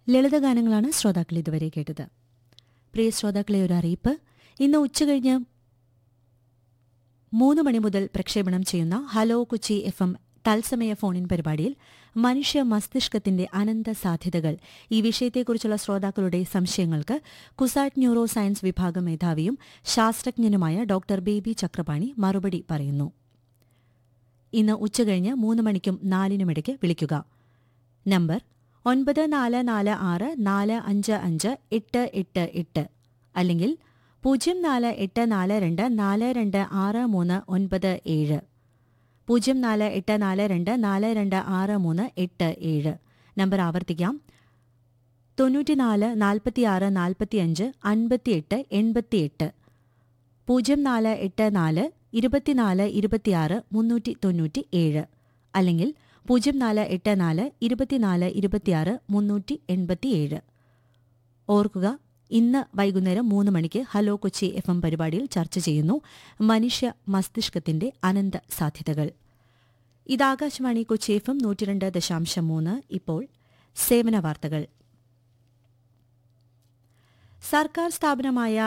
ലളിതഗാനങ്ങളാണ് ശ്രോതാക്കൾ ഇതുവരെ കേട്ടത് പ്രിയ ശ്രോതാക്കളെ ഒരു അറിയിപ്പ് ഇന്ന് ഉച്ചകഴിഞ്ഞ് മൂന്ന് മണി മുതൽ പ്രക്ഷേപണം ചെയ്യുന്ന ഹലോ കൊച്ചി എഫ് എം തത്സമയ ഫോണിൻ പരിപാടിയിൽ മനുഷ്യ മസ്തിഷ്കത്തിന്റെ അനന്ത സാധ്യതകൾ ഈ വിഷയത്തെക്കുറിച്ചുള്ള ശ്രോതാക്കളുടെ സംശയങ്ങൾക്ക് കുസാറ്റ് ന്യൂറോ സയൻസ് വിഭാഗം മേധാവിയും ശാസ്ത്രജ്ഞനുമായ ഡോക്ടർ ബേബി ചക്രപാണി മറുപടി പറയുന്നു ഇന്ന് ഉച്ചകഴിഞ്ഞ് മൂന്ന് മണിക്കും നാലിനുമിടയ്ക്ക് വിളിക്കുക നമ്പർ ഒൻപത് നാല് നാല് ആറ് നാല് അഞ്ച് അഞ്ച് എട്ട് എട്ട് എട്ട് അല്ലെങ്കിൽ പൂജ്യം നാല് എട്ട് നാല് രണ്ട് നാല് രണ്ട് ആറ് മൂന്ന് ഒൻപത് ഏഴ് പൂജ്യം നാല് എട്ട് നാല് രണ്ട് നാല് രണ്ട് ആറ് മൂന്ന് എട്ട് ഏഴ് നമ്പർ ആവർത്തിക്കാം തൊണ്ണൂറ്റിനാല് നാൽപ്പത്തിയാറ് നാൽപ്പത്തിയഞ്ച് അൻപത്തിയെട്ട് എൺപത്തിയെട്ട് പൂജ്യം നാല് എട്ട് നാല് ഇരുപത്തിനാല് ഇരുപത്തിയാറ് മുന്നൂറ്റി തൊണ്ണൂറ്റി ഏഴ് അല്ലെങ്കിൽ പൂജ്യം നാല് എട്ട് നാല് ഇരുപത്തിനാല് ഇരുപത്തിയാറ് മുന്നൂറ്റി എൺപത്തിയേഴ് ഓർക്കുക ഇന്ന് വൈകുന്നേരം മൂന്ന് മണിക്ക് ഹലോ കൊച്ചി എഫ് എം പരിപാടിയിൽ ചർച്ച ചെയ്യുന്നു മനുഷ്യ മസ്തിഷ്കത്തിന്റെ അനന്ത സാധ്യതകൾ ഇത് ആകാശവാണി കൊച്ചി എഫ് എം നൂറ്റിരണ്ട് ദശാംശം മൂന്ന് ഇപ്പോൾ സേവന വാർത്തകൾ സർക്കാർ സ്ഥാപനമായ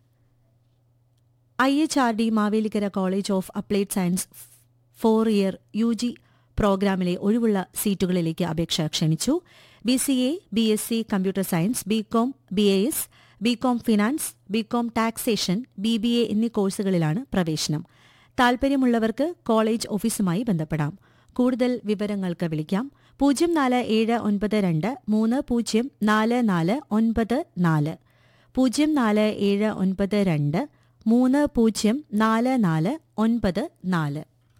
I H R D Mavelikkara college of applied science four year U G പ്രോഗ്രാമിലെ ഒഴിവുള്ള സീറ്റുകളിലേക്ക് അപേക്ഷ ക്ഷണിച്ചു B C A B S C computer science B com B A S B com finance B com taxation B B A എന്നീ കോഴ്സുകളിലാണ് പ്രവേശനം താൽപര്യമുള്ളവർക്ക് college ഓഫീസുമായി ബന്ധപ്പെടാം കൂടുതൽ വിവരങ്ങൾക്ക് വിളിക്കാം പൂജ്യം നാല് ഏഴ് ഒൻപത് രണ്ട് മൂന്ന് പൂജ്യം നാല് നാല് ഒൻപത് നാല് പൂജ്യം നാല് ഏഴ് ഒൻപത് രണ്ട് മൂന്ന് പൂജ്യം നാല് നാല് ഒൻപത് നാല്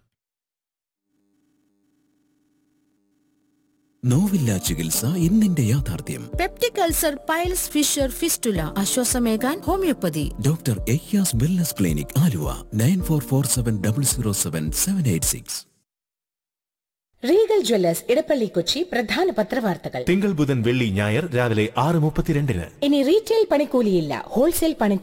നോവില്ല ചികിത്സ ഇന്നിന്റെ യാഥാർത്ഥ്യം peptic ulcer piles fissure fistula ആശ്വാസമേകാൻ homeopathy doctor Ayyas wellness clinic Aluva nine four four seven double zero seven seven eight six Regal jewellers Edappally Kochi പ്രധാന പത്രവാർത്തകൾ തിങ്കൾ ബുധൻ വെള്ളി ഞായർ രാവിലെ ആറ് മുപ്പത്തിരണ്ടിന് ഇനി റീറ്റെയിൽ പണിക്കൂലിയില്ല ഹോൾസെയിൽ പണി